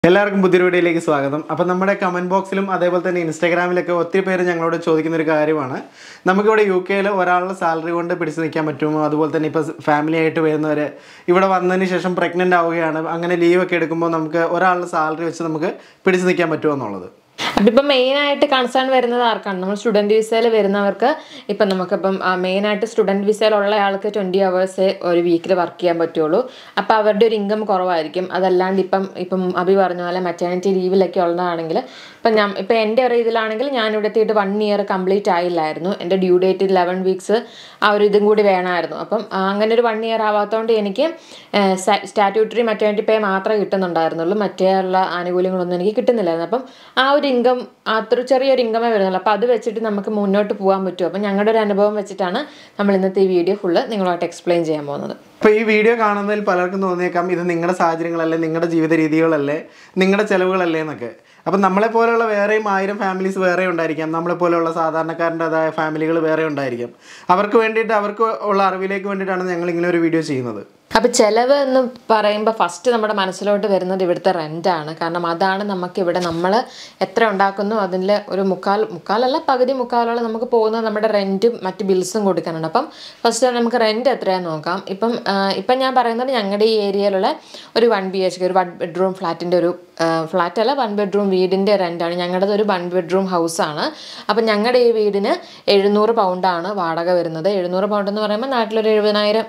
എല്ലാവർക്കും പുതിയ വീഡിയോയിലേക്ക് സ്വാഗതം അപ്പം നമ്മുടെ കമൻറ്റ് ബോക്സിലും അതേപോലെ തന്നെ ഇൻസ്റ്റാഗ്രാമിലൊക്കെ ഒത്തിരി പേര് ഞങ്ങളോട് ചോദിക്കുന്ന ഒരു കാര്യമാണ് നമുക്കിവിടെ യു കെയിൽ ഒരാളുടെ സാലറി കൊണ്ട് പിടിച്ചു നിൽക്കാൻ പറ്റുമോ അതുപോലെ തന്നെ ഇപ്പോൾ ഫാമിലി ആയിട്ട് വരുന്നവർ ഇവിടെ വന്നതിന് ശേഷം പ്രഗ്നൻ്റ് ആവുകയാണ് അങ്ങനെ ലീവൊക്കെ എടുക്കുമ്പോൾ നമുക്ക് ഒരാളുടെ സാലറി വെച്ച് നമുക്ക് പിടിച്ചു നിൽക്കാൻ പറ്റുമോ എന്നുള്ളത് അപ്പം ഇപ്പം മെയിനായിട്ട് കൺസേൺ വരുന്നത് ആർക്കാണ് നമ്മൾ സ്റ്റുഡൻറ്റ് വിസയിൽ വരുന്നവർക്ക് ഇപ്പം നമുക്കിപ്പം മെയിനായിട്ട് സ്റ്റുഡൻറ്റ് വിസയിലുള്ള ആൾക്ക് ട്വൻറ്റി അവേഴ്സേ ഒരു വീക്കിൽ വർക്ക് ചെയ്യാൻ പറ്റുള്ളൂ അപ്പോൾ അവരുടെ ഒരു ഇൻകം കുറവായിരിക്കും അതല്ലാണ്ട് ഇപ്പം ഇപ്പം അഭി പറഞ്ഞ പോലെ മെറ്റേണിറ്റി ലീവിലൊക്കെ ഉള്ളതാണെങ്കിൽ ഇപ്പം ഞാൻ ഇപ്പം എൻ്റെ ഒരു ഇതിലാണെങ്കിൽ ഞാൻ ഇവിടെ എത്തിയിട്ട് വൺ ഇയർ കംപ്ലീറ്റ് ആയില്ലായിരുന്നു എൻ്റെ ഡ്യൂ ഡേറ്റ് ലെവൻ വീക്സ് ആ ഒരു ഇതും കൂടി വേണമായിരുന്നു അപ്പം ആ, അങ്ങനെ ഒരു വൺ ഇയർ ആവാത്തതുകൊണ്ട് എനിക്ക് സ്റ്റാറ്റ്യൂട്ടറി മെറ്റേണിറ്റി പേ മാത്രമേ കിട്ടുന്നുണ്ടായിരുന്നുള്ളൂ മറ്റേ ഉള്ള ആനുകൂല്യങ്ങളൊന്നും എനിക്ക് കിട്ടുന്നില്ലായിരുന്നു അപ്പം ആ ഒരു ഇൻകം അത്ര ചെറിയൊരു ഇൻകമേ വരുന്നുള്ളൂ അപ്പോൾ അത് വെച്ചിട്ട് നമുക്ക് മുന്നോട്ട് പോകാൻ പറ്റും അപ്പം ഞങ്ങളുടെ ഒരു അനുഭവം വെച്ചിട്ടാണ് നമ്മൾ ഇന്നത്തെ ഈ വീഡിയോ ഫുള്ള് നിങ്ങളുമായിട്ട് എക്സ്പ്ലെയിൻ ചെയ്യാൻ പോകുന്നത് അപ്പോൾ ഈ വീഡിയോ കാണുന്നതിൽ പലർക്കും തോന്നിയേക്കാം ഇത് നിങ്ങളുടെ സാഹചര്യങ്ങളല്ലേ നിങ്ങളുടെ ജീവിത രീതികളല്ലേ നിങ്ങളുടെ ചിലവുകളല്ലേ എന്നൊക്കെ അപ്പം നമ്മളെ പോലെയുള്ള വേറെയും ആയിരം ഫാമിലീസ് വേറെ ഉണ്ടായിരിക്കാം നമ്മളെ പോലെയുള്ള സാധാരണക്കാരൻ്റെതായ ഫാമിലികൾ വേറെ ഉണ്ടായിരിക്കാം അവർക്ക് വേണ്ടിയിട്ട് അവർക്ക് ഉള്ള അറിവിലേക്ക് വേണ്ടിയിട്ടാണ് ഞങ്ങൾ ഇങ്ങനെ ഒരു വീഡിയോ ചെയ്യുന്നത് അപ്പോൾ ചിലവ് എന്ന് പറയുമ്പോൾ ഫസ്റ്റ് നമ്മുടെ മനസ്സിലോട്ട് വരുന്നത് ഇവിടുത്തെ റെൻ്റാണ് കാരണം അതാണ് നമുക്ക് ഇവിടെ നമ്മൾ എത്ര ഉണ്ടാക്കുന്നു അതിൽ ഒരു മുക്കാൽ മുക്കാലല്ല പകുതി മുക്കാലോളം നമുക്ക് പോകുന്നത് നമ്മുടെ റെൻറ്റും മറ്റ് ബിൽസും കൊടുക്കാനുണ്ട് അപ്പം ഫസ്റ്റ് നമുക്ക് റെൻറ്റ് എത്രയാണെന്ന് നോക്കാം ഇപ്പം ആ, ഇപ്പം ഞാൻ പറയുന്നത് ഞങ്ങളുടെ ഈ ഏരിയയിലുള്ള ഒരു വൺ ബി എച്ച് കെ ഒരു വൺ ബെഡ്റൂം ഫ്ലാറ്റിൻ്റെ ഒരു ഫ്ലാറ്റ് അല്ല വൺ ബെഡ്റൂം വീടിൻ്റെ റെൻ്റാണ് ഞങ്ങളുടേത് ഒരു വൺ ബെഡ്റൂം ഹൗസാണ് അപ്പം ഞങ്ങളുടെ ഈ വീടിന് എഴുന്നൂറ് പൗണ്ടാണ് വാടക വരുന്നത് എഴുന്നൂറ് പൗണ്ട് എന്ന് പറയുമ്പോൾ നാട്ടിലൊരു എഴുപതിനായിരം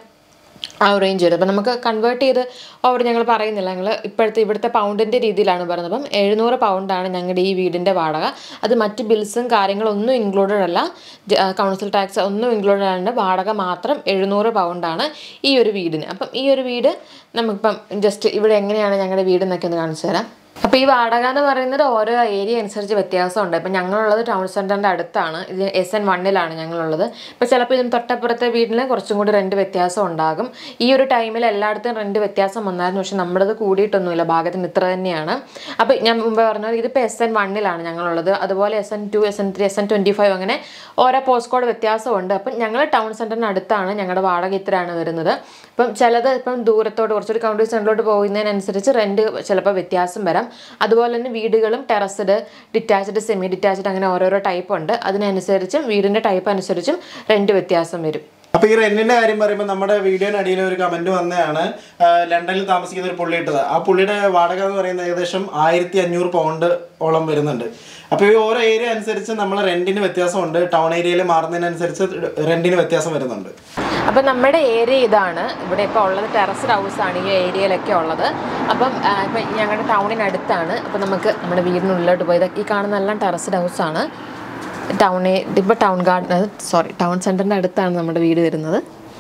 ആ ഒരു റേഞ്ച് വരും അപ്പം നമുക്ക് കൺവേർട്ട് ചെയ്ത് ഓവർ ഞങ്ങൾ പറയുന്നില്ല ഞങ്ങൾ ഇപ്പോഴത്തെ ഇവിടുത്തെ പൗണ്ടിൻ്റെ രീതിയിലാണ് പറയുന്നത് അപ്പം എഴുന്നൂറ് പൗണ്ടാണ് ഞങ്ങളുടെ ഈ വീടിൻ്റെ വാടക അത് മറ്റ് ബിൽസും കാര്യങ്ങളൊന്നും ഇൻക്ലൂഡഡ് അല്ല കൗൺസിൽ ടാക്സ് ഒന്നും ഇൻക്ലൂഡഡ് ആണ് വാടക മാത്രം എഴുന്നൂറ് പൗണ്ടാണ് ഈ ഒരു വീടിന് അപ്പം ഈ ഒരു വീട് നമുക്കിപ്പം ജസ്റ്റ് ഇവിടെ എങ്ങനെയാണ് ഞങ്ങളുടെ വീട് എന്നൊക്കെ ഒന്ന് കാണിച്ചു തരാം അപ്പോൾ ഈ വാടക എന്ന് പറയുന്നത് ഓരോ ഏരിയ അനുസരിച്ച് വ്യത്യാസമുണ്ട് ഇപ്പം ഞങ്ങളുള്ളത് ടൗൺ സെൻറ്ററിൻ്റെ അടുത്താണ് ഇത് എസ് എൻ വണ്ണിലാണ് ഞങ്ങളുള്ളത് ഇപ്പോൾ ചിലപ്പോൾ ഇതിന് തൊട്ടപ്പുറത്തെ വീടിന് കുറച്ചും കൂടി റെൻറ്റ് വ്യത്യാസം ഉണ്ടാകും ഈ ഒരു ടൈമിൽ എല്ലായിടത്തും റെൻറ്റ് വ്യത്യാസം വന്നായിരുന്നു പക്ഷെ നമ്മുടേത് കൂടിയിട്ടൊന്നുമില്ല ഭാഗത്തിന് ഇത്ര തന്നെയാണ് അപ്പോൾ ഞാൻ മുമ്പ് പറഞ്ഞത് ഇതിപ്പോൾ എസ് എൻ വണ്ണിലാണ് ഞങ്ങളുള്ളത് അതുപോലെ S N two S N three S N twenty five അങ്ങനെ ഓരോ പോസ്റ്റ് കോഡ് വ്യത്യാസമുണ്ട് അപ്പം ഞങ്ങൾ ടൗൺ സെൻറ്ററിന് അടുത്താണ് ഞങ്ങളുടെ വാടക ഇത്രയാണ് വരുന്നത് ഇപ്പം ചിലത് ഇപ്പം ദൂരത്തോട്ട് കുറച്ചൊരു കൗണ്ടറി സെൻറ്ററിലോട്ട് പോകുന്നതിനനുസരിച്ച് റെൻറ്റ് ചിലപ്പോൾ വ്യത്യാസം വരാം അതുപോലെ തന്നെ വീടുകളും ടെറസ്ഡ് ഡിറ്റാച്ച്ഡ് സെമി ഡിറ്റാച്ച്ഡ് അങ്ങനെ ഓരോരോ ടൈപ്പ് ഉണ്ട് അതിനനുസരിച്ചും വീടിൻ്റെ ടൈപ്പ് അനുസരിച്ചും റെൻറ്റ് വ്യത്യാസം വരും അപ്പോൾ ഈ റെന്റിന്റെ കാര്യം പറയുമ്പോൾ നമ്മുടെ വീഡിയോയുടെ അടിയിൽ ഒരു കമന്റ് വന്നതാണ് ആ, ലണ്ടനിൽ താമസിക്കുന്ന ഒരു പുള്ളി ഇട്ടത് ആ പുള്ളിയുടെ വാടക എന്ന് പറയുന്നത് ഏകദേശം ആയിരത്തി അഞ്ഞൂറ് പൗണ്ട് ഓളം വരുന്നുണ്ട് അപ്പോൾ ഈ ഓരോ ഏരിയ അനുസരിച്ച് നമ്മൾ റെന്റിന് വ്യത്യാസമുണ്ട് ടൗൺ ഏരിയയിൽ മാറുന്നതിനനുസരിച്ച് റെന്റിന് വ്യത്യാസം വരുന്നുണ്ട് അപ്പം നമ്മുടെ ഏരിയ ഇതാണ് ഇവിടെ ഇപ്പോൾ ഉള്ളത് ടെറസ്ഡ് ഹൗസാണ് ഈ ഏരിയയിലൊക്കെ ഉള്ളത് അപ്പം ആ, ഇപ്പം ഞങ്ങളുടെ ടൗണിനടുത്താണ് അപ്പം നമുക്ക് നമ്മുടെ വീടിനുള്ളിലോട്ട് പോയത് ഈ കാണുന്ന എല്ലാം ടെറസ്ഡ് ഹൗസാണ് ടൗൺ ഇപ്പോൾ ടൗൺ ഗാർഡൻ സോറി ടൗൺ സെൻറ്ററിൻ്റെ അടുത്താണ് നമ്മുടെ വീട് വരുന്നത്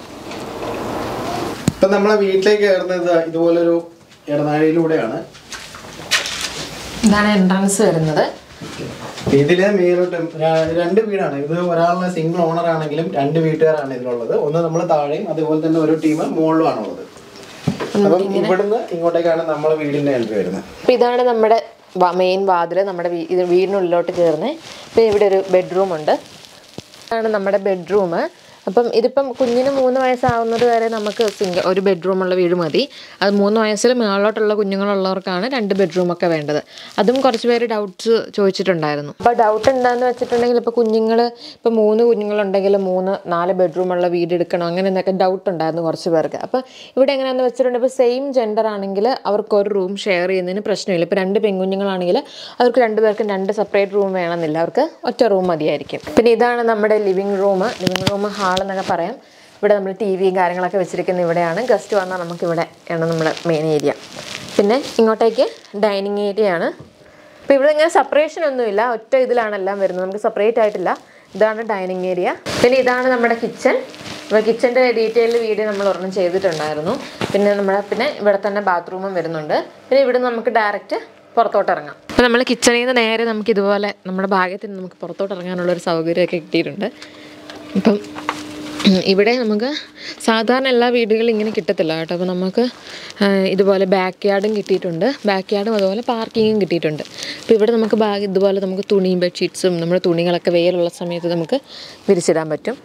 ഇപ്പം നമ്മളെ വീട്ടിലേക്ക് കയറുന്നത് ഇതുപോലൊരു ഇടനാഴിയിലൂടെയാണ് ഇതാണ് എൻട്രൻസ് വരുന്നത് ഇതിലെ മേലോട്ട് ര- രണ്ട് വീടാണ് ഇത് ഒരാളുടെ സിംഗിൾ ഓണർ ആണെങ്കിലും രണ്ട് വീട്ടുകാരാണ് ഇതിലുള്ളത് ഒന്ന് നമ്മൾ താഴെയും അതുപോലെ തന്നെ ഒരു ടീം മുകളിലുമാണ് ഉള്ളത് അപ്പം ഇവിടുന്ന് ഇങ്ങോട്ടേക്കാണ് നമ്മളെ വീടിന്റെ എൻട്രി വരുന്നത് അപ്പോൾ ഇതാണ് നമ്മുടെ മെയിൻ വാതിൽ നമ്മുടെ വീ- ഇത് വീടിനുള്ളിലോട്ട് കയറുന്നത് ഇപ്പോൾ ഇവിടെ ഒരു ബെഡ്റൂം ഉണ്ട് ഇതാണ് നമ്മുടെ ബെഡ്റൂം അപ്പം ഇതിപ്പം കുഞ്ഞിന് മൂന്ന് വയസ്സാവുന്നത് വരെ നമുക്ക് സിംഗിൾ ഒരു ബെഡ്റൂമുള്ള വീട് മതി അത് മൂന്ന് വയസ്സിൽ മുകളിലോട്ടുള്ള കുഞ്ഞുങ്ങളുള്ളവർക്കാണ് രണ്ട് ബെഡ്റൂമൊക്കെ വേണ്ടത് അതും കുറച്ച് പേര് ഡൗട്ട്സ് ചോദിച്ചിട്ടുണ്ടായിരുന്നു അപ്പോൾ ഡൗട്ട് എന്താണെന്ന് വെച്ചിട്ടുണ്ടെങ്കിൽ ഇപ്പോൾ കുഞ്ഞുങ്ങൾ ഇപ്പോൾ മൂന്ന് കുഞ്ഞുങ്ങളുണ്ടെങ്കിൽ മൂന്ന് നാല് ബെഡ്റൂമുള്ള വീട് എടുക്കണം അങ്ങനെ എന്നൊക്കെ ഡൗട്ട് ഉണ്ടായിരുന്നു കുറച്ച് പേർക്ക് അപ്പോൾ ഇവിടെ എങ്ങനെയാണെന്ന് വെച്ചിട്ടുണ്ടെങ്കിൽ ഇപ്പോൾ സെയിം ജെൻഡർ ആണെങ്കിൽ അവർക്ക് ഒരു റൂം ഷെയർ ചെയ്യുന്നതിന് പ്രശ്നമില്ല ഇപ്പോൾ രണ്ട് പെൺകുഞ്ഞുങ്ങളാണെങ്കിൽ അവർക്ക് രണ്ടുപേർക്കും രണ്ട് സെപ്പറേറ്റ് റൂം വേണമെന്നില്ല അവർക്ക് ഒറ്റ റൂം മതിയായിരിക്കും പിന്നെ ഇതാണ് നമ്മുടെ living room living room hall എന്നൊക്കെ പറയാം ഇവിടെ നമ്മൾ ടി വിയും കാര്യങ്ങളൊക്കെ വെച്ചിരിക്കുന്ന ഇവിടെയാണ് ഗസ്റ്റ് വന്നാൽ നമുക്ക് ഇവിടെ ആണ് നമ്മുടെ മെയിൻ ഏരിയ പിന്നെ ഇങ്ങോട്ടേക്ക് ഡൈനിങ് ഏരിയ ആണ് അപ്പോൾ ഇവിടെ ഇങ്ങനെ സെപ്പറേഷൻ ഒന്നുമില്ല ഒറ്റ ഇതിലാണ് എല്ലാം വരുന്നത് നമുക്ക് സെപ്പറേറ്റ് ആയിട്ടില്ല ഇതാണ് ഡൈനിങ് ഏരിയ പിന്നെ ഇതാണ് നമ്മുടെ കിച്ചൺ ഇപ്പോൾ കിച്ചൻ്റെ ഡീറ്റെയിൽ വീഡിയോ നമ്മൾ ഒരെണ്ണം ചെയ്തിട്ടുണ്ടായിരുന്നു പിന്നെ നമ്മുടെ പിന്നെ ഇവിടെ തന്നെ ബാത്റൂമും വരുന്നുണ്ട് പിന്നെ ഇവിടെ നമുക്ക് ഡയറക്റ്റ് പുറത്തോട്ട് ഇറങ്ങാം അപ്പോൾ നമ്മൾ കിച്ചണിൽ നിന്ന് നേരെ നമുക്ക് ഇതുപോലെ നമ്മുടെ ഭാഗ്യത്തിന് നമുക്ക് പുറത്തോട്ട് ഇറങ്ങാനുള്ള ഒരു സൗകര്യമൊക്കെ കിട്ടിയിട്ടുണ്ട് ഇപ്പം ഉം, ഇവിടെ നമുക്ക് സാധാരണ എല്ലാ വീടുകളിലും ഇങ്ങനെ കിട്ടത്തില്ല കേട്ടോ അപ്പോൾ നമുക്ക് ആ, ഇതുപോലെ ബാക്ക് യാർഡും കിട്ടിയിട്ടുണ്ട് ബാക്ക് യാർഡും അതുപോലെ പാർക്കിങ്ങും കിട്ടിയിട്ടുണ്ട് അപ്പോൾ ഇവിടെ നമുക്ക് ബാഗ് ഇതുപോലെ നമുക്ക് തുണിയും ബെഡ്ഷീറ്റ്സും നമ്മുടെ തുണികളൊക്കെ വെയിലുള്ള സമയത്ത് നമുക്ക് വിരിച്ചിടാൻ പറ്റും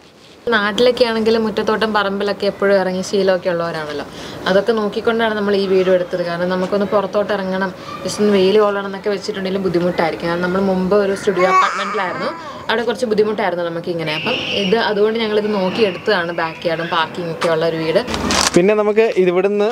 നാട്ടിലൊക്കെ ആണെങ്കിൽ മുറ്റത്തോട്ടം പറമ്പിലൊക്കെ എപ്പോഴും ഇറങ്ങി ശീലമൊക്കെ ഉള്ളവരാണല്ലോ അതൊക്കെ നോക്കിക്കൊണ്ടാണ് നമ്മൾ ഈ വീഡിയോ എടുത്തത് കാരണം നമുക്കൊന്ന് പുറത്തോട്ട് ഇറങ്ങണം ജസ്റ്റ് ഒന്ന് വെയിൽ കൊള്ളണം എന്നൊക്കെ വെച്ചിട്ടുണ്ടെങ്കിലും ബുദ്ധിമുട്ടായിരിക്കും കാരണം നമ്മൾ മുമ്പ് ഒരു സ്റ്റുഡിയോ അപ്പാർട്ട്മെൻറ്റിലായിരുന്നു അവിടെ കുറച്ച് ബുദ്ധിമുട്ടായിരുന്നു നമുക്ക് ഇങ്ങനെ അപ്പം ഇത് അതുകൊണ്ട് ഞങ്ങളിത് നോക്കിയെടുത്തതാണ് ബാക്ക് യാർഡും പാർക്കിംഗ് ഒക്കെ ഉള്ള ഒരു വീട് പിന്നെ നമുക്ക് ഇവിടുന്ന്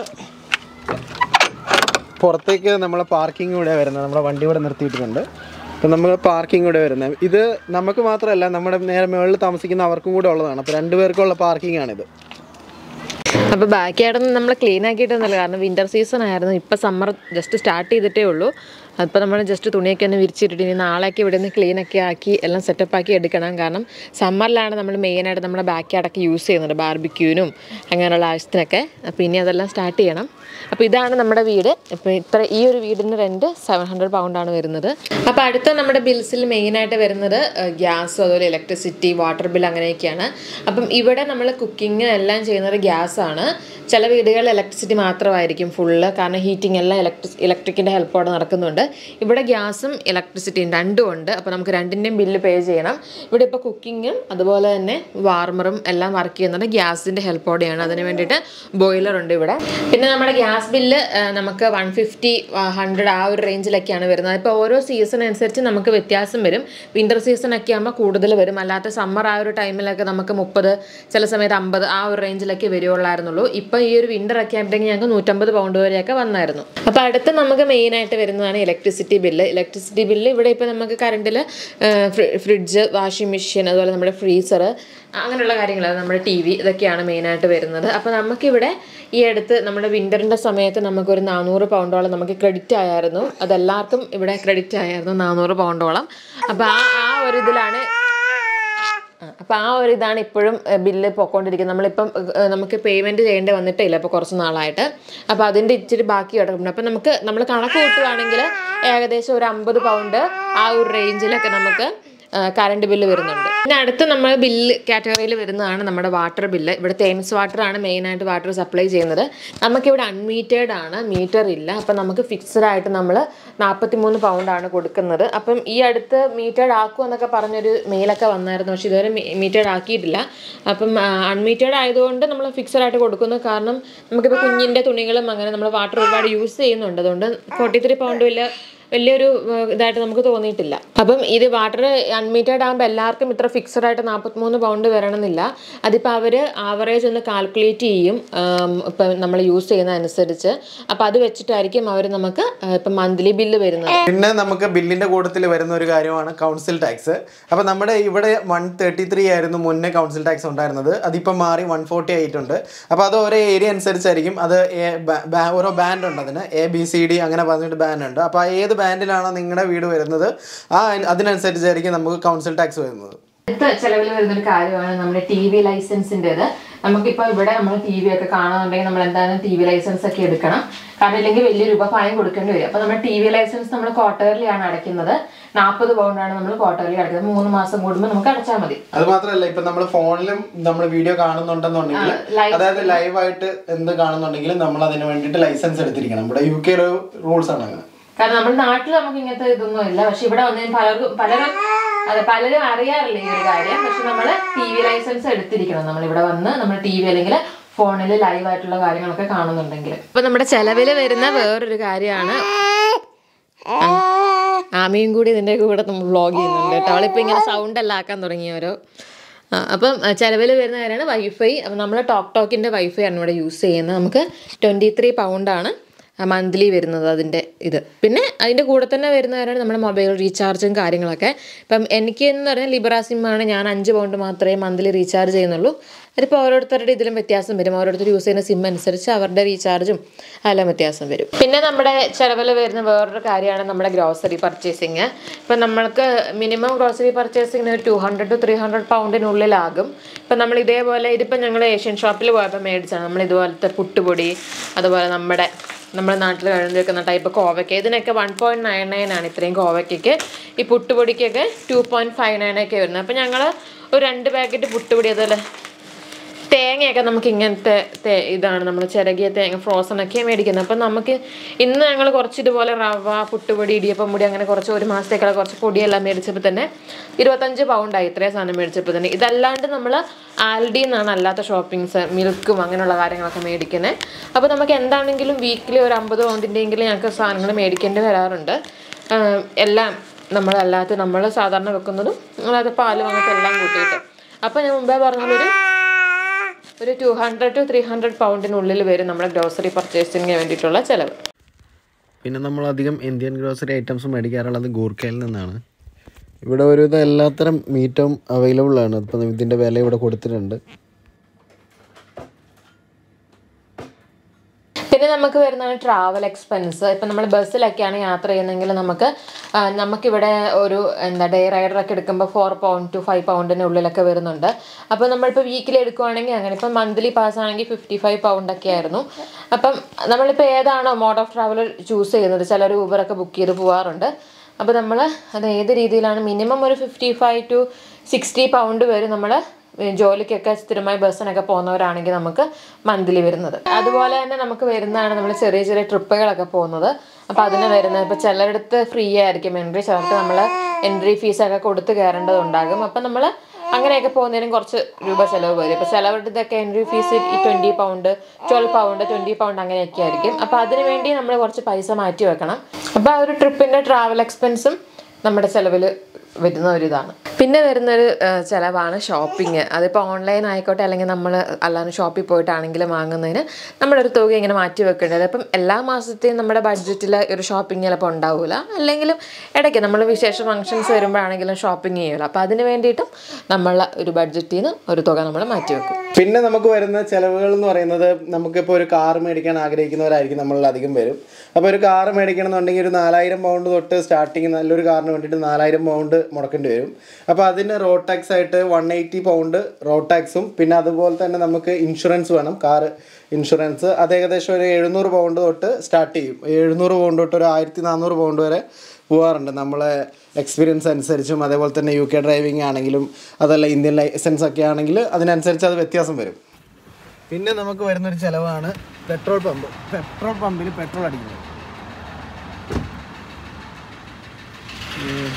പുറത്തേക്ക് നമ്മളെ പാർക്കിംഗ് ഇവിടെ വരുന്നത് നമ്മുടെ വണ്ടി ഇവിടെ നിർത്തിയിട്ടുണ്ട് അപ്പം നമ്മൾ പാർക്കിംഗ് ഇവിടെ വരുന്നത് ഇത് നമുക്ക് മാത്രമല്ല നമ്മുടെ നേരെ മുകളിൽ താമസിക്കുന്ന അവർക്കും കൂടെ ഉള്ളതാണ് അപ്പോൾ രണ്ടുപേർക്കുള്ള പാർക്കിംഗ് ആണിത് അപ്പോൾ ബാക്ക് യാർഡൊന്നും നമ്മൾ ക്ലീൻ ആക്കിയിട്ടൊന്നുമില്ല കാരണം വിൻ്റർ സീസൺ ആയിരുന്നു ഇപ്പോൾ സമ്മർ ജസ്റ്റ് സ്റ്റാർട്ട് ചെയ്തിട്ടേ ഉള്ളൂ അപ്പോൾ നമ്മൾ ജസ്റ്റ് തുണിയൊക്കെ ഒന്ന് വിരിച്ചിട്ടിട്ട് ഇനി നാളേക്ക് ഇവിടെ നിന്ന് ക്ലീൻ ഒക്കെ ആക്കി എല്ലാം സെറ്റപ്പ് ആക്കി എടുക്കണം കാരണം സമ്മറിലാണ് നമ്മൾ മെയിനായിട്ട് നമ്മുടെ ബാക്ക് യാർഡൊക്കെ യൂസ് ചെയ്യുന്നത് ബാർബിക്യൂനും അങ്ങനെയുള്ള ആവശ്യത്തിനൊക്കെ അപ്പോൾ ഇനി അതെല്ലാം സ്റ്റാർട്ട് ചെയ്യണം അപ്പോൾ ഇതാണ് നമ്മുടെ വീട് ഇപ്പോൾ ഇത്ര ഈ ഒരു വീടിന് റെൻറ്റ് സെവൻ ഹൺഡ്രഡ് പൗണ്ടാണ് വരുന്നത് അപ്പോൾ അടുത്ത നമ്മുടെ ബിൽസിൽ മെയിനായിട്ട് വരുന്നത് ഗ്യാസ് അതുപോലെ ഇലക്ട്രിസിറ്റി വാട്ടർ ബിൽ അങ്ങനെയൊക്കെയാണ് അപ്പം ഇവിടെ നമ്മൾ കുക്കിംഗ് എല്ലാം ചെയ്യുന്നത് ഗ്യാസാണ് ചില വീടുകളിൽ ഇലക്ട്രിസിറ്റി മാത്രമായിരിക്കും ഫുള്ള് കാരണം ഹീറ്റിംഗ് എല്ലാം ഇലക്ട്രിക് ഇലക്ട്രിക്കിൻ്റെ ഹെൽപ്പോടെ നടക്കുന്നുണ്ട് ഇവിടെ ഗ്യാസും ഇലക്ട്രിസിറ്റിയും രണ്ടും ഉണ്ട് അപ്പോൾ നമുക്ക് രണ്ടിൻ്റെയും ബില്ല് പേ ചെയ്യണം ഇവിടെ ഇപ്പോൾ കുക്കിങ്ങും അതുപോലെ തന്നെ വാർമറും എല്ലാം വർക്ക് ചെയ്യുന്നത് ഗ്യാസിൻ്റെ ഹെൽപ്പോടെയാണ് അതിന് വേണ്ടിയിട്ട് ബോയിലർ ഉണ്ട് ഇവിടെ പിന്നെ നമ്മുടെ ഗ്യാസ് ബില്ല് നമുക്ക് വൺ ഫിഫ്റ്റി ഹൺഡ്രഡ് ആ ഒരു റേഞ്ചിലൊക്കെയാണ് വരുന്നത് ഇപ്പോൾ ഓരോ സീസൺ അനുസരിച്ച് നമുക്ക് വ്യത്യാസം വരും വിൻ്റർ സീസൺ ഒക്കെ ആകുമ്പോൾ കൂടുതൽ വരും അല്ലാത്ത സമ്മർ ആ ഒരു ടൈമിലൊക്കെ നമുക്ക് മുപ്പത് ചില സമയത്ത് അമ്പത് ആ ഒരു റേഞ്ചിലൊക്കെ വരുവുള്ളായിരുന്നുള്ളൂ ഇപ്പോൾ ഈ ഒരു വിൻ്റർ ഒക്കെ ആകുമ്പോഴത്തേക്ക് ഞങ്ങൾക്ക് നൂറ്റമ്പത് പൗണ്ട് വരെയൊക്കെ വന്നായിരുന്നു അപ്പോൾ അടുത്ത് നമുക്ക് മെയിനായിട്ട് വരുന്നതാണ് ഇലക്ട്രിസിറ്റി ബില്ല് ഇലക്ട്രിസിറ്റി ബില്ല് ഇവിടെ ഇപ്പോൾ നമുക്ക് കറണ്ടിൽ ഫ്രിഡ്ജ് വാഷിംഗ് മെഷീൻ അതുപോലെ നമ്മുടെ ഫ്രീസർ അങ്ങനെയുള്ള കാര്യങ്ങൾ നമ്മുടെ ടി വി ഇതൊക്കെയാണ് മെയിനായിട്ട് വരുന്നത് അപ്പോൾ നമുക്കിവിടെ ഈ അടുത്ത് നമ്മുടെ വിൻ്ററിൻ്റെ സമയത്ത് നമുക്കൊരു നാനൂറ് പൗണ്ടോളം നമുക്ക് ക്രെഡിറ്റ് ആയായിരുന്നു അതെല്ലാവർക്കും ഇവിടെ ക്രെഡിറ്റ് ആയിരുന്നു നാനൂറ് പൗണ്ടോളം അപ്പോൾ ആ ആ ഒരു ഇതിലാണ് അപ്പോൾ ആ ഒരു ഇതാണ് ഇപ്പോഴും ബില്ല് പൊക്കോണ്ടിരിക്കുന്നത് നമ്മളിപ്പം ഏഹ്, നമുക്ക് പേയ്മെൻറ്റ് ചെയ്യേണ്ടി വന്നിട്ടില്ല ഇപ്പോൾ കുറച്ച് നാളായിട്ട് അപ്പോൾ അതിൻ്റെ ഇച്ചിരി ബാക്കി കിടക്കുന്നുണ്ട് അപ്പോൾ നമുക്ക് നമ്മൾ കണക്ക് കൂട്ടുകയാണെങ്കിൽ ഏകദേശം ഒരു അമ്പത് പൗണ്ട് ആ ഒരു റേഞ്ചിലൊക്കെ നമുക്ക് കറണ്ട് ബില്ല് വരുന്നുണ്ട് പിന്നെ അടുത്ത് നമ്മൾ ബില്ല് കാറ്റഗറിയിൽ വരുന്നതാണ് നമ്മുടെ വാട്ടർ ബില്ല് ഇവിടെ തേംസ് വാട്ടർ ആണ് മെയിനായിട്ട് വാട്ടർ സപ്ലൈ ചെയ്യുന്നത് നമുക്കിവിടെ അൺമീറ്റേഡ് ആണ് മീറ്റർ ഇല്ല അപ്പം നമുക്ക് ഫിക്സഡ് ആയിട്ട് നമ്മൾ നാൽപ്പത്തി മൂന്ന് പൗണ്ടാണ് കൊടുക്കുന്നത് അപ്പം ഈ അടുത്ത് മീറ്റേഡ് ആക്കും എന്നൊക്കെ പറഞ്ഞൊരു മെയിലൊക്കെ വന്നായിരുന്നു പക്ഷേ ഇതുവരെ മീറ്റേഡ് ആക്കിയിട്ടില്ല അപ്പം അൺമീറ്റേഡ് ആയതുകൊണ്ട് നമ്മൾ ഫിക്സഡ് ആയിട്ട് കൊടുക്കുന്നു കാരണം നമുക്കിപ്പോൾ കുഞ്ഞിൻ്റെ തുണികളും അങ്ങനെ നമ്മൾ വാട്ടർ ഒരുപാട് യൂസ് ചെയ്യുന്നുണ്ട് അതുകൊണ്ട് ഫോർട്ടി ത്രീ പൗണ്ട് വലിയ വലിയൊരു ഏഹ്, ഇതായിട്ട് നമുക്ക് തോന്നിയിട്ടില്ല അപ്പം ഇത് വാട്ടർ അൺമീറ്റഡ് ആകുമ്പോൾ എല്ലാവർക്കും ഇത്ര ഫിക്സഡ് ആയിട്ട് നാൽപ്പത്തിമൂന്ന് പൗണ്ട് വരണമെന്നില്ല അതിപ്പോൾ അവർ ആവറേജ് ഒന്ന് കാൽക്കുലേറ്റ് ചെയ്യും ആം, ഇപ്പം നമ്മൾ യൂസ് ചെയ്യുന്ന അനുസരിച്ച് അപ്പോൾ അത് വെച്ചിട്ടായിരിക്കും അവർ നമുക്ക് ഏഹ്, ഇപ്പം മന്ത്ലി ബില്ല് വരുന്നത് പിന്നെ നമുക്ക് ബില്ലിന്റെ കൂട്ടത്തിൽ വരുന്ന ഒരു കാര്യമാണ് കൗൺസിൽ ടാക്സ് അപ്പോൾ നമ്മുടെ ഇവിടെ വൺ തേർട്ടി ത്രീ ആയിരുന്നു മുന്നേ കൗൺസിൽ ടാക്സ് ഉണ്ടായിരുന്നത് അതിപ്പം മാറി വൺ ഫോർട്ടി ആയിട്ടുണ്ട് അപ്പോൾ അത് ഓരോ ഏരിയ അനുസരിച്ചായിരിക്കും അത് എ- ബ- ബ- ഓരോ ബാൻഡ് ഉണ്ട് അതിന് എ ബി സി ഡി അങ്ങനെ പറഞ്ഞിട്ട് ബാൻഡ് ഉണ്ട് അപ്പോൾ ഏത് ബാൻഡിലാണോ നിങ്ങളുടെ വീട് വരുന്നത് ആ അതിനനുസരിച്ചായിരിക്കും നമുക്ക് കൗൺസിൽ ടാക്സ് വരുന്നത് അടുത്ത ചെലവിൽ വരുന്നൊരു കാര്യമാണ് നമ്മുടെ ടി വി ലൈസൻസിൻ്റെത് നമുക്കിപ്പോൾ ഇവിടെ നമ്മൾ ടി വി ഒക്കെ കാണുന്നുണ്ടെങ്കിൽ നമ്മൾ എന്തായാലും ടി വി ലൈസൻസ് ഒക്കെ എടുക്കണം കാരണം ഇല്ലെങ്കിൽ വലിയ രൂപ ഫൈൻ കൊടുക്കേണ്ടി വരും അപ്പോൾ നമ്മുടെ ടി വി ലൈസൻസ് നമ്മൾ ക്വാർട്ടർലി ആണ് അടയ്ക്കുന്നത് നാൽപ്പത് പൗണ്ടാണ് നമ്മൾ ക്വാർട്ടർലി അടയ്ക്കുന്നത് മൂന്ന് മാസം കൂടുമ്പോൾ നമുക്ക് അടച്ചാൽ മതി അത് മാത്രമല്ല ഇപ്പൊ നമ്മൾ ഫോണിലും നമ്മൾ വീഡിയോ കാണുന്നുണ്ടെന്നുണ്ടെങ്കിൽ live അതായത് ലൈവായിട്ട് എന്ത് കാണുന്നുണ്ടെങ്കിലും നമ്മൾ അതിന് വേണ്ടിയിട്ട് ലൈസൻസ് എടുത്തിരിക്കണം ഇവിടെ യു കെയിലെ റൂൾസ് ആണ് അങ്ങനെ കാരണം നമ്മുടെ നാട്ടിൽ നമുക്ക് ഇങ്ങനത്തെ ഇതൊന്നും ഇല്ല പക്ഷെ ഇവിടെ വന്നതിന് പലർക്കും പലരും അതെ പലരും അറിയാറില്ല ഈ ഒരു കാര്യം പക്ഷെ നമ്മൾ ടി വി ലൈസൻസ് എടുത്തിരിക്കണം നമ്മൾ ഇവിടെ വന്ന് നമ്മൾ ടി വി അല്ലെങ്കിൽ ഫോണിൽ ലൈവ് ആയിട്ടുള്ള കാര്യങ്ങളൊക്കെ കാണുന്നുണ്ടെങ്കിൽ ഇപ്പൊ നമ്മുടെ ചെലവിൽ വരുന്ന വേറൊരു കാര്യമാണ് ആമിയും കൂടി ഇതിൻ്റെ കൂടെ നമ്മൾ വ്ളോഗ് ചെയ്യുന്നുണ്ട് കേട്ടോ അവളിപ്പോൾ ഇങ്ങനെ സൗണ്ട് എല്ലാം ആക്കാൻ തുടങ്ങിയവരോ ആ, അപ്പം ചിലവിൽ വരുന്ന കാര്യമാണ് വൈഫൈ അപ്പം നമ്മൾ ടോക്ക് ടോക്കിൻ്റെ വൈഫൈ ആണ് ഇവിടെ യൂസ് ചെയ്യുന്നത് നമുക്ക് ട്വൻറ്റി ത്രീ പൗണ്ടാണ് മന്ത്ലി വരുന്നത് അതിൻ്റെ ഇത് പിന്നെ അതിൻ്റെ കൂടെ തന്നെ വരുന്ന കാര്യമാണ് നമ്മുടെ മൊബൈൽ റീചാർജും കാര്യങ്ങളൊക്കെ ഇപ്പം എനിക്ക് എന്ന് പറഞ്ഞാൽ ലിബറ സിമ്മാണ് ഞാൻ അഞ്ച് പൗണ്ട് മാത്രമേ മന്ത്ലി റീചാർജ് ചെയ്യുന്നുള്ളൂ അതിപ്പോൾ ഓരോരുത്തരുടെ ഇതിലും വ്യത്യാസം വരും ഓരോരുത്തർ യൂസ് ചെയ്യുന്ന സിം അനുസരിച്ച് അവരുടെ റീചാർജും എല്ലാം വ്യത്യാസം വരും പിന്നെ നമ്മുടെ ചിലവിൽ വരുന്ന വേറൊരു കാര്യമാണ് നമ്മുടെ ഗ്രോസറി പർച്ചേസിങ് ഇപ്പം നമ്മൾക്ക് മിനിമം ഗ്രോസറി പർച്ചേസിങ്ങിന് ഒരു two hundred two three hundred പൗണ്ടിനുള്ളിലാകും ഇപ്പം നമ്മൾ ഇതേപോലെ ഇതിപ്പോൾ ഞങ്ങൾ ഏഷ്യൻ ഷോപ്പിൽ പോയപ്പോൾ മേടിച്ചാണ് നമ്മൾ ഇതുപോലത്തെ പുട്ടുപൊടി അതുപോലെ നമ്മുടെ നമ്മുടെ നാട്ടിൽ കഴിഞ്ഞ് വെക്കുന്ന ടൈപ്പ് കോവയ്ക്ക ഇതിനൊക്കെ വൺ പോയിൻറ്റ് നയൻ നയൻ ആണ് ഇത്രയും കോവയ്ക്കൊക്കെ ഈ പുട്ടുപൊടിക്കൊക്കെ ടു പോയിൻറ്റ് ഫൈവ് നയൻ ഒക്കെ വരുന്നത് അപ്പോൾ ഞങ്ങൾ ഒരു രണ്ട് പാക്കറ്റ് പുട്ടുപൊടി അതുപോലെ തേങ്ങയൊക്കെ നമുക്ക് ഇങ്ങനത്തെ തേ- ഇതാണ് നമ്മൾ ചിരകിയ തേങ്ങ ഫ്രോസൺ ഒക്കെ മേടിക്കുന്നത് അപ്പം നമുക്ക് ഇന്ന് ഞങ്ങൾ കുറച്ച് ഇതുപോലെ റവ പുട്ടുപൊടി ഇടിയപ്പം പൊടി അങ്ങനെ കുറച്ച് ഒരു മാസത്തേക്കുള്ള കുറച്ച് പൊടിയെല്ലാം മേടിച്ചപ്പോൾ തന്നെ ഇരുപത്തഞ്ച് പൗണ്ടായി ഇത്രയും സാധനം മേടിച്ചപ്പോൾ തന്നെ ഇതല്ലാണ്ട് നമ്മൾ ആൽഡി എന്നാണ് അല്ലാത്ത ഷോപ്പിങ്സ് മിൽക്കും അങ്ങനെയുള്ള കാര്യങ്ങളൊക്കെ മേടിക്കുന്നത് അപ്പോൾ നമുക്ക് എന്താണെങ്കിലും വീക്കിലി ഒരു അമ്പത് പൗണ്ടിൻ്റെയെങ്കിലും ഞങ്ങൾക്ക് സാധനങ്ങൾ മേടിക്കേണ്ടി വരാറുണ്ട് ആഹ് എല്ലാം നമ്മളല്ലാത്ത നമ്മൾ സാധാരണ വെക്കുന്നതും അല്ലാതെ പാലും അങ്ങനത്തെ എല്ലാം കൂട്ടിയിട്ട് അപ്പോൾ ഞാൻ മുമ്പേ പറഞ്ഞൊരു ഒരു two hundred two three hundred പൗണ്ടിനുള്ളിൽ വരും നമ്മുടെ ഗ്രോസറി പർച്ചേസിങ്ങിന് വേണ്ടിയിട്ടുള്ള ചിലവ് പിന്നെ നമ്മൾ അധികം ഇന്ത്യൻ ഗ്രോസറി ഐറ്റംസ് മേടിക്കാറുള്ളത് ഗൂർക്കയിൽ നിന്നാണ് ഇവിടെ ഒരുവിധം എല്ലാത്തരം മീറ്റും അവൈലബിൾ ആണ് ഇപ്പം ഇതിൻ്റെ വില ഇവിടെ കൊടുത്തിട്ടുണ്ട് പിന്നെ നമുക്ക് വരുന്നതാണ് ട്രാവൽ എക്സ്പെൻസ് ഇപ്പം നമ്മൾ ബസ്സിലൊക്കെയാണ് യാത്ര ചെയ്യുന്നതെങ്കിൽ നമുക്ക് ആ, നമുക്കിവിടെ ഒരു എന്താ ഡേ റൈഡറൊക്കെ എടുക്കുമ്പോൾ ഫോർ പൗണ്ട് ടു ഫൈവ് പൗണ്ടിന് ഉള്ളിലൊക്കെ വരുന്നുണ്ട് അപ്പോൾ നമ്മളിപ്പോൾ വീക്കിലി എടുക്കുവാണെങ്കിൽ അങ്ങനെ ഇപ്പം മന്ത്ലി പാസ് ആണെങ്കിൽ ഫിഫ്റ്റി ഫൈവ് പൗണ്ട് ഒക്കെ ആയിരുന്നു അപ്പം നമ്മളിപ്പോൾ ഏതാണോ മോഡ് ഓഫ് ട്രാവൽ ചൂസ് ചെയ്യുന്നത് ചിലർ ഊബറൊക്കെ ബുക്ക് ചെയ്ത് പോകാറുണ്ട് അപ്പോൾ നമ്മൾ അത് ഏത് രീതിയിലാണ് മിനിമം ഒരു fifty five two sixty pound വരെ നമ്മൾ ജോലിക്കൊക്കെ സ്ഥിരമായി ബസ്സിനൊക്കെ പോകുന്നവരാണെങ്കിൽ നമുക്ക് മന്ത്ലി വരുന്നത് അതുപോലെ തന്നെ നമുക്ക് വരുന്നതാണ് നമ്മൾ ചെറിയ ചെറിയ ട്രിപ്പുകളൊക്കെ പോകുന്നത് അപ്പോൾ അതിന് വരുന്നത് ഇപ്പോൾ ചിലരിടത്ത് ഫ്രീ ആയിരിക്കും എൻട്രി ചിലർക്ക് നമ്മൾ എൻട്രി ഫീസൊക്കെ കൊടുത്ത് കയറേണ്ടതുണ്ടാകും അപ്പം നമ്മൾ അങ്ങനെയൊക്കെ പോകുന്നതിനും കുറച്ച് രൂപ ചിലവ് വരും ഇപ്പോൾ ചിലവരുടെയൊക്കെ എൻട്രി ഫീസ് ഈ twenty pound twelve pound twenty pound അങ്ങനെയൊക്കെ ആയിരിക്കും അപ്പോൾ അതിന് വേണ്ടി നമ്മൾ കുറച്ച് പൈസ മാറ്റി വെക്കണം അപ്പോൾ ആ ഒരു ട്രിപ്പിൻ്റെ ട്രാവൽ എക്സ്പെൻസും നമ്മുടെ ചിലവിൽ വരുന്ന ഒരു ഇതാണ് പിന്നെ വരുന്നൊരു ആ, ചിലവാണ് ഷോപ്പിംഗ് അതിപ്പോൾ ഓൺലൈൻ ആയിക്കോട്ടെ അല്ലെങ്കിൽ നമ്മൾ അല്ലാതെ ഷോപ്പിൽ പോയിട്ടാണെങ്കിലും വാങ്ങുന്നതിന് നമ്മളൊരു തുക ഇങ്ങനെ മാറ്റി വെക്കേണ്ടത് അപ്പം എല്ലാ മാസത്തെയും നമ്മുടെ ബഡ്ജറ്റിൽ ഒരു ഷോപ്പിംഗ് ചിലപ്പോൾ ഉണ്ടാവില്ല അല്ലെങ്കിലും ഇടയ്ക്ക് നമ്മൾ വിശേഷ ഫങ്ഷൻസ് വരുമ്പോഴാണെങ്കിലും ഷോപ്പിംഗ് ചെയ്യുമല്ലോ അപ്പോൾ അതിന് വേണ്ടിയിട്ടും നമ്മൾ ഒരു ബഡ്ജറ്റിൽ നിന്ന് ഒരു തുക നമ്മൾ മാറ്റി വെക്കും പിന്നെ നമുക്ക് വരുന്ന ചിലവുകൾ എന്ന് പറയുന്നത് നമുക്കിപ്പോൾ ഒരു കാർ മേടിക്കാൻ ആഗ്രഹിക്കുന്നവരായിരിക്കും നമ്മളിൽ അധികം വരും അപ്പോൾ ഒരു കാർ മേടിക്കണം എന്നുണ്ടെങ്കിൽ ഒരു നാലായിരം പൗണ്ട് തൊട്ട് സ്റ്റാർട്ടിങ് നല്ലൊരു കാറിന് വേണ്ടിയിട്ട് നാലായിരം പൗണ്ട് മുടക്കേണ്ടി വരും അപ്പോൾ അതിന് റോഡ് ടാക്സ് ആയിട്ട് വൺ എയ്റ്റി പൗണ്ട് റോഡ് ടാക്സും പിന്നെ അതുപോലെ തന്നെ നമുക്ക് ഇൻഷുറൻസ് വേണം കാർ ഇൻഷുറൻസ് അത് ഏകദേശം ഒരു എഴുന്നൂറ് പൗണ്ട് തൊട്ട് സ്റ്റാർട്ട് ചെയ്യും എഴുന്നൂറ് പൗണ്ട് തൊട്ട് ഒരു ആയിരത്തി നാനൂറ് പൗണ്ട് വരെ പോകാറുണ്ട് നമ്മളെ എക്സ്പീരിയൻസ് അനുസരിച്ചും അതേപോലെ തന്നെ യു കെ ഡ്രൈവിംഗ് ആണെങ്കിലും അതല്ല ഇന്ത്യൻ ലൈസൻസ് ഒക്കെ ആണെങ്കിൽ അതിനനുസരിച്ച് അത് വ്യത്യാസം വരും പിന്നെ നമുക്ക് വരുന്നൊരു ചിലവാണ് പെട്രോൾ പമ്പ് പെട്രോൾ പമ്പിൽ പെട്രോൾ അടിക്കുന്നത് ഉം.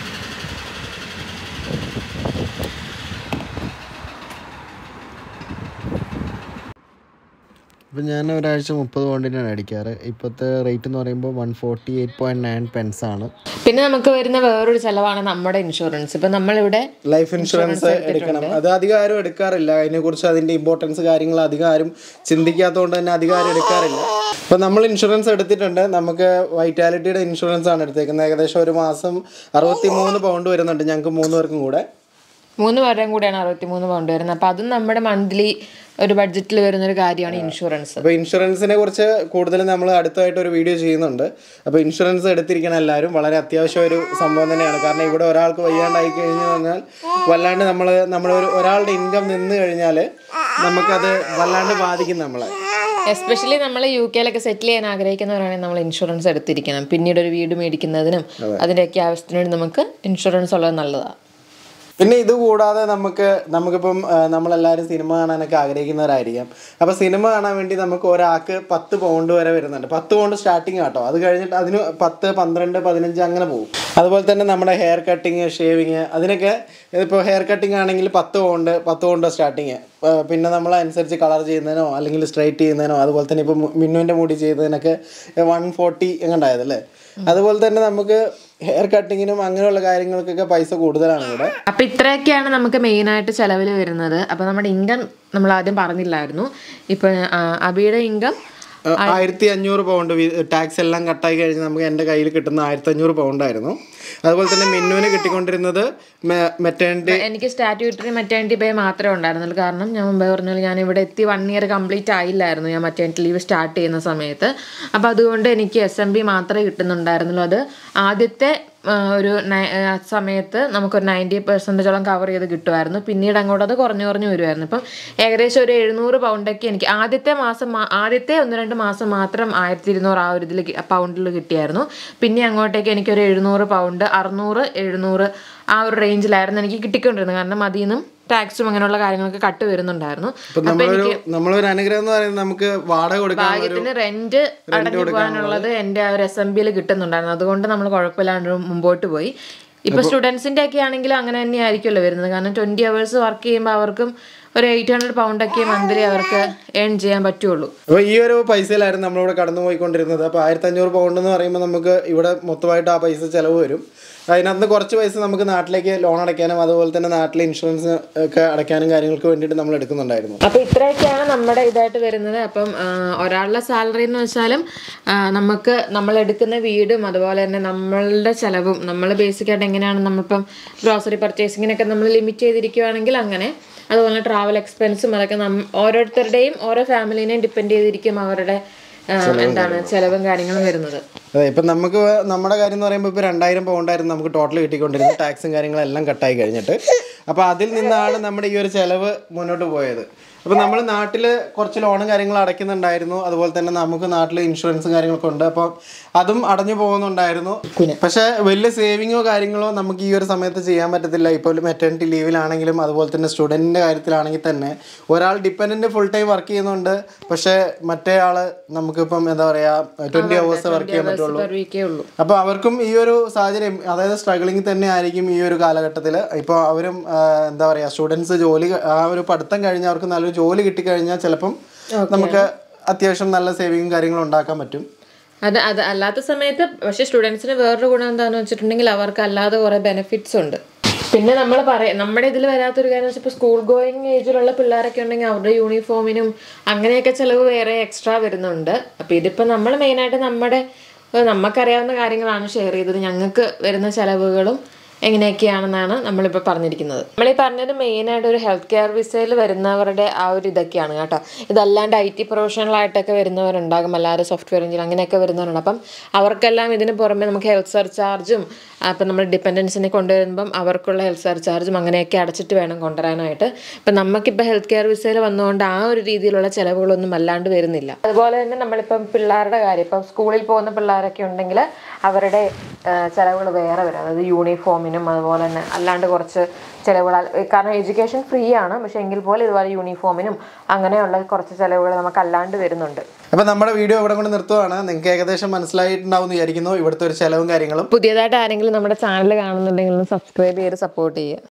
ഇപ്പം ഞാൻ ഒരാഴ്ച മുപ്പത് പൗണ്ടിനാണ് അടിക്കാറ് ഇപ്പോഴത്തെ റേറ്റ് എന്ന് പറയുമ്പോൾ one forty eight point nine pence ആണ് പിന്നെ നമുക്ക് വരുന്ന വേറൊരു ചിലവാണ് നമ്മുടെ ഇൻഷുറൻസ് ഇപ്പം നമ്മളിവിടെ ലൈഫ് ഇൻഷുറൻസ് എടുക്കണം അത് അധികം ആരും എടുക്കാറില്ല അതിനെക്കുറിച്ച് അതിൻ്റെ ഇമ്പോർട്ടൻസ് കാര്യങ്ങൾ അധികം ആരും ചിന്തിക്കാത്തതുകൊണ്ട് തന്നെ അധികം ആരും എടുക്കാറില്ല അപ്പം നമ്മൾ ഇൻഷുറൻസ് എടുത്തിട്ടുണ്ട് നമുക്ക് വൈറ്റാലിറ്റിയുടെ ഇൻഷുറൻസ് ആണ് എടുത്തേക്കുന്നത് ഏകദേശം ഒരു മാസം അറുപത്തി മൂന്ന് പൗണ്ട് വരുന്നുണ്ട് ഞങ്ങൾക്ക് മൂന്ന് പേർക്കും കൂടെ മൂന്ന് പേരുടെയും കൂടെയാണ് അറുപത്തി മൂന്ന് പൗണ്ട് വരുന്നത് അപ്പോൾ അതും നമ്മുടെ മന്ത്ലി ഒരു ബഡ്ജറ്റിൽ വരുന്ന ഒരു കാര്യമാണ് ഇൻഷുറൻസ് അപ്പോൾ ഇൻഷുറൻസിനെ കുറിച്ച് കൂടുതൽ നമ്മൾ അടുത്തായിട്ട് ഒരു വീഡിയോ ചെയ്യുന്നുണ്ട് അപ്പോൾ ഇൻഷുറൻസ് എടുത്തിരിക്കണം എല്ലാവരും വളരെ അത്യാവശ്യം ഒരു സംഭവം തന്നെയാണ് കാരണം ഇവിടെ ഒരാൾക്ക് വയ്യാണ്ടായി കഴിഞ്ഞു പറഞ്ഞാൽ വല്ലാണ്ട് നമ്മൾ നമ്മൾ ഒരു ഒരാളുടെ ഇൻകം നിന്ന് കഴിഞ്ഞാൽ നമുക്കത് വല്ലാണ്ട് ബാധിക്കും നമ്മളെ എസ്പെഷ്യലി നമ്മൾ യു കെയിലൊക്കെ സെറ്റിൽ ചെയ്യാൻ ആഗ്രഹിക്കുന്നവരാണെങ്കിൽ നമ്മൾ ഇൻഷുറൻസ് എടുത്തിരിക്കണം പിന്നീട് ഒരു വീട് മേടിക്കുന്നതിനും അതിൻ്റെയൊക്കെ ആവശ്യത്തിന് വേണ്ടി നമുക്ക് ഇൻഷുറൻസ് ഉള്ളത് നല്ലതാണ് പിന്നെ ഇത് കൂടാതെ നമുക്ക് നമുക്കിപ്പം ആ, നമ്മളെല്ലാവരും സിനിമ കാണാനൊക്കെ ആഗ്രഹിക്കുന്നവരായിരിക്കാം അപ്പോൾ സിനിമ കാണാൻ വേണ്ടി നമുക്ക് ഒരാൾക്ക് പത്ത് പൗണ്ട് വരെ വരുന്നുണ്ട് പത്ത് പൗണ്ട് സ്റ്റാർട്ടിങ് ആട്ടോ അത് കഴിഞ്ഞിട്ട് അതിന് പത്ത് പന്ത്രണ്ട് പതിനഞ്ച് അങ്ങനെ പോകും അതുപോലെ തന്നെ നമ്മുടെ ഹെയർ കട്ടിങ് ഷേവിങ് അതിനൊക്കെ ഇപ്പോൾ ഹെയർ കട്ടിങ് ആണെങ്കിൽ പത്ത് പൗണ്ട് പത്ത് പൗണ്ട് സ്റ്റാർട്ടിങ് പിന്നെ നമ്മൾ അനുസരിച്ച് കളർ ചെയ്യുന്നതിനോ അല്ലെങ്കിൽ സ്ട്രൈറ്റ് ചെയ്യുന്നതിനോ അതുപോലെ തന്നെ ഇപ്പോൾ മിന്നുവിൻ്റെ മുടി ചെയ്തതിനൊക്കെ വൺ ഫോർട്ടി എങ്ങണ്ടായതല്ലേ അതുപോലെ തന്നെ നമുക്ക് ഹെയർ കട്ടിങ്ങിനും അങ്ങനെയുള്ള കാര്യങ്ങൾക്കൊക്കെ പൈസ കൂടുതലാണ് ഇവിടെ അപ്പം ഇത്രയൊക്കെയാണ് നമുക്ക് മെയിനായിട്ട് ചിലവിൽ വരുന്നത് അപ്പോൾ നമ്മുടെ ഇൻകം നമ്മൾ ആദ്യം പറഞ്ഞില്ലായിരുന്നു ഇപ്പം അബിയുടെ ഇൻകം ആയിരത്തി അഞ്ഞൂറ് പൗണ്ട് ടാക്സ് എല്ലാം കട്ടായി കഴിഞ്ഞ് നമുക്ക് എൻ്റെ കയ്യിൽ കിട്ടുന്ന ആയിരത്തി അഞ്ഞൂറ് പൗണ്ട് ആയിരുന്നു അതുപോലെ തന്നെ മിന്നുവിന് കിട്ടിക്കൊണ്ടിരുന്നത് മെറ്റേണിറ്റി എനിക്ക് സ്റ്റാറ്റ്യൂട്ടറി മെറ്റേണിറ്റി പേ മാത്രമേ ഉണ്ടായിരുന്നുള്ളൂ കാരണം ഞാൻ മുമ്പേ പറഞ്ഞാൽ ഞാൻ ഇവിടെ എത്തി വൺ ഇയർ കംപ്ലീറ്റ് ആയില്ലായിരുന്നു ഞാൻ മെറ്റേണിറ്റി ലീവ് സ്റ്റാർട്ട് ചെയ്യുന്ന സമയത്ത് അപ്പോൾ അതുകൊണ്ട് എനിക്ക് എസ് എം ബി മാത്രമേ കിട്ടുന്നുണ്ടായിരുന്നുള്ളൂ അത് ആദ്യത്തെ ആ, ഒരു നയ- ആ സമയത്ത് നമുക്കൊരു നയൻറ്റി പെർസെൻറ്റേജോളം കവർ ചെയ്ത് കിട്ടുമായിരുന്നു പിന്നീട് അങ്ങോട്ട് അത് കുറഞ്ഞു കുറഞ്ഞു വരുമായിരുന്നു ഇപ്പം ഏകദേശം ഒരു എഴുന്നൂറ് പൗണ്ടൊക്കെ എനിക്ക് ആദ്യത്തെ മാസം മാ- ആദ്യത്തെ ഒന്ന് രണ്ട് മാസം മാത്രം ആയിരത്തി ഇരുന്നൂറ് ആ ഒരു ഇതിൽ പൗണ്ടിൽ കിട്ടിയായിരുന്നു പിന്നെ അങ്ങോട്ടേക്ക് എനിക്കൊരു എഴുന്നൂറ് പൗണ്ട് അറുന്നൂറ് എഴുന്നൂറ് ആ ഒരു റേഞ്ചിലായിരുന്നു എനിക്ക് കിട്ടിക്കൊണ്ടിരുന്നത് കാരണം അതിൽ നിന്നും ടാക്സും അങ്ങനെയുള്ള കാര്യങ്ങളൊക്കെ കട്ട് വരുന്നുണ്ടായിരുന്നു ഇപ്പൊ നമ്മളൊരു നമ്മളൊരു അനുഗ്രഹം എന്ന് പറയുന്നത് നമുക്ക് വാടക കൊടുക്കാൻ ഭാഗ്യത്തിന് റെന്റ് അടഞ്ഞു പോകാനുള്ളത് എൻ്റെ ആ ഒരു എസ് എം ബിയിൽ കിട്ടുന്നുണ്ടായിരുന്നു അതുകൊണ്ട് നമ്മൾ കുഴപ്പമില്ലാണ്ട് മുമ്പോട്ട് പോയി ഇപ്പൊ സ്റ്റുഡൻസിന്റെ ഒക്കെ ആണെങ്കിലും അങ്ങനെ തന്നെ ആയിരിക്കുമല്ലോ വരുന്നത് കാരണം ട്വന്റി അവേഴ്സ് വർക്ക് ചെയ്യുമ്പോൾ അവർക്കും ഒരു എയ്റ്റ് ഹൺഡ്രഡ് പൗണ്ട് ഒക്കെ മന്ത്ലി അവർക്ക് ഏൺ ചെയ്യാൻ പറ്റുള്ളൂ അപ്പോൾ ഈ ഒരു പൈസയിലായിരുന്നു നമ്മളിവിടെ കടന്നു പോയിക്കൊണ്ടിരുന്നത് അപ്പോൾ ആയിരത്തി അഞ്ഞൂറ് പൗണ്ട് എന്ന് പറയുമ്പോൾ നമുക്ക് ഇവിടെ മൊത്തമായിട്ട് ആ പൈസ ചിലവ് വരും അതിനകത്ത് കുറച്ച് പൈസ നമുക്ക് നാട്ടിലേക്ക് ലോൺ അടയ്ക്കാനും അതുപോലെ തന്നെ നാട്ടിലെ ഇൻഷുറൻസ് ഒക്കെ അടയ്ക്കാനും കാര്യങ്ങൾക്ക് വേണ്ടിയിട്ട് നമ്മൾ എടുക്കുന്നുണ്ടായിരുന്നു അപ്പൊ ഇത്രയൊക്കെയാണ് നമ്മുടെ ഇതായിട്ട് വരുന്നത് അപ്പം ആ, ഒരാളുടെ സാലറി എന്ന് വെച്ചാലും ആ, നമുക്ക് നമ്മൾ എടുക്കുന്ന വീടും അതുപോലെ തന്നെ നമ്മളുടെ ചെലവും നമ്മൾ ബേസിക് ആയിട്ട് എങ്ങനെയാണ് നമ്മളിപ്പം ഗ്രോസറി പർച്ചേസിങ്ങിനൊക്കെ നമ്മൾ ലിമിറ്റ് ചെയ്തിരിക്കുവാണെങ്കിൽ അങ്ങനെ അതുപോലെ ട്രാവൽ എക്സ്പെൻസും അതൊക്കെ നം ഓരോരുത്തരുടെയും ഓരോ ഫാമിലിനെയും ഡിപ്പെൻഡ് ചെയ്തിരിക്കും അവരുടെ ആ, എന്താണ് ചെലവും കാര്യങ്ങളും വരുന്നത് അതെ ഇപ്പം നമുക്ക് നമ്മുടെ കാര്യം എന്ന് പറയുമ്പോൾ ഇപ്പോൾ രണ്ടായിരം പൗണ്ടായിരുന്നു നമുക്ക് ടോട്ടൽ കിട്ടിക്കൊണ്ടിരുന്നത് ടാക്സും കാര്യങ്ങളെല്ലാം കട്ടായി കഴിഞ്ഞിട്ട് അപ്പോൾ അതിൽ നിന്നാണ് നമ്മുടെ ഈ ഒരു ചിലവ് മുന്നോട്ട് പോയത് അപ്പോൾ നമ്മൾ നാട്ടിൽ കുറച്ച് ലോണും കാര്യങ്ങളും അടയ്ക്കുന്നുണ്ടായിരുന്നു അതുപോലെ തന്നെ നമുക്ക് നാട്ടിൽ ഇൻഷുറൻസും കാര്യങ്ങളൊക്കെ ഉണ്ട് അപ്പോൾ അതും അടഞ്ഞു പോകുന്നുണ്ടായിരുന്നു പക്ഷേ വലിയ സേവിങ്ങോ കാര്യങ്ങളോ നമുക്ക് ഈ ഒരു സമയത്ത് ചെയ്യാൻ പറ്റത്തില്ല ഇപ്പോൾ മെറ്റേണിറ്റി ലീവിലാണെങ്കിലും അതുപോലെ തന്നെ സ്റ്റുഡൻറ്റിൻ്റെ കാര്യത്തിലാണെങ്കിൽ തന്നെ ഒരാൾ ഡിപ്പെൻഡൻറ്റ് ഫുൾ ടൈം വർക്ക് ചെയ്യുന്നുണ്ട് പക്ഷേ മറ്റേ ആൾ നമുക്കിപ്പം എന്താ പറയുക ട്വൻറ്റി ഹവേഴ്സ് വർക്ക് ചെയ്യാൻ പറ്റുള്ളൂ പെർ വീക്കേ ഉള്ളൂ അപ്പോൾ അവർക്കും ഈ ഒരു സാഹചര്യം അതായത് സ്ട്രഗിളിങ് തന്നെ ആയിരിക്കും ഈ ഒരു കാലഘട്ടത്തിൽ ഇപ്പോൾ അവരും ആ, എന്താ പറയുക സ്റ്റുഡൻസ് ജോലി ആ ഒരു പഠിത്തം കഴിഞ്ഞ് അവർക്ക് നല്ലൊരു ജോലി കിട്ടിക്കഴിഞ്ഞാൽ ചിലപ്പം നമുക്ക് അത്യാവശ്യം നല്ല സേവിങ്ങും കാര്യങ്ങളും ഉണ്ടാക്കാൻ പറ്റും അത് അത് അല്ലാത്ത സമയത്ത് പക്ഷെ സ്റ്റുഡൻസിന് വേറൊരു ഗുണം എന്താണെന്ന് വെച്ചിട്ടുണ്ടെങ്കിൽ അവർക്ക് അല്ലാതെ കുറേ ബെനിഫിറ്റ്സ് ഉണ്ട് പിന്നെ നമ്മൾ പറയാം നമ്മുടെ ഇതിൽ വരാത്തൊരു കാര്യം വെച്ചാൽ ഇപ്പോൾ സ്കൂൾ ഗോയിങ് ഏജിലുള്ള പിള്ളേരൊക്കെ ഉണ്ടെങ്കിൽ അവരുടെ യൂണിഫോമിനും അങ്ങനെയൊക്കെ ചിലവ് വേറെ എക്സ്ട്രാ വരുന്നുണ്ട് അപ്പോൾ ഇതിപ്പോൾ നമ്മൾ മെയിനായിട്ട് നമ്മുടെ ഏഹ് നമുക്കറിയാവുന്ന കാര്യങ്ങളാണ് ഷെയർ ചെയ്തത് ഞങ്ങൾക്ക് വരുന്ന ചിലവുകളും എങ്ങനെയൊക്കെയാണെന്നാണ് നമ്മളിപ്പോൾ പറഞ്ഞിരിക്കുന്നത് നമ്മളീ പറഞ്ഞത് മെയിനായിട്ട് ഒരു ഹെൽത്ത് കെയർ വിസയിൽ വരുന്നവരുടെ ആ ഒരു ഇതൊക്കെയാണ് കേട്ടോ ഇതല്ലാണ്ട് ഐ ടി പ്രൊഫഷണലായിട്ടൊക്കെ വരുന്നവരുണ്ടാകും അല്ലാതെ സോഫ്റ്റ്വെയർ എഞ്ചിനീയർ അങ്ങനെയൊക്കെ വരുന്നവരുണ്ട് അപ്പം അവർക്കെല്ലാം ഇതിന് പുറമെ നമുക്ക് ഹെൽത്ത് സർചാർജും അപ്പം നമ്മൾ ഡിപ്പെൻഡൻസിനെ കൊണ്ടുവരുമ്പം അവർക്കുള്ള ഹെൽത്ത് സർചാർജും അങ്ങനെയൊക്കെ അടച്ചിട്ട് വേണം കൊണ്ടുവരാനായിട്ട് ഇപ്പം നമുക്കിപ്പോൾ ഹെൽത്ത് കെയർ വിസയിൽ വന്നുകൊണ്ട് ആ ഒരു രീതിയിലുള്ള ചിലവുകളൊന്നും അല്ലാണ്ട് വരുന്നില്ല അതുപോലെ തന്നെ നമ്മളിപ്പം പിള്ളേരുടെ കാര്യം ഇപ്പം സ്കൂളിൽ പോകുന്ന പിള്ളേരൊക്കെ ഉണ്ടെങ്കിൽ അവരുടെ ചിലവുകൾ വേറെ വരും അതായത് യൂണിഫോമിനും അതുപോലെ തന്നെ അല്ലാണ്ട് കുറച്ച് ചിലവുകൾ അൽ- കാരണം എഡ്യൂക്കേഷൻ ഫ്രീ ആണ് പക്ഷേ എങ്കിൽ പോലും ഇതുപോലെ യൂണിഫോമിനും അങ്ങനെയുള്ള കുറച്ച് ചിലവുകൾ നമുക്ക് അല്ലാണ്ട് വരുന്നുണ്ട് അപ്പോൾ നമ്മുടെ വീഡിയോ ഇവിടെ കൊണ്ട് നിർത്തുവാണ് നിങ്ങൾക്ക് ഏകദേശം മനസ്സിലായിട്ടുണ്ടാവും എന്ന് വിചാരിക്കുന്നു ഇവിടുത്തെ ഒരു ചിലവും കാര്യങ്ങളും പുതിയതായിട്ട് ആരെങ്കിലും നമ്മുടെ ചാനൽ കാണുന്നുണ്ടെങ്കിൽ ഒന്ന് സബ്സ്ക്രൈബ് ചെയ്ത് സപ്പോർട്ട് ചെയ്യുക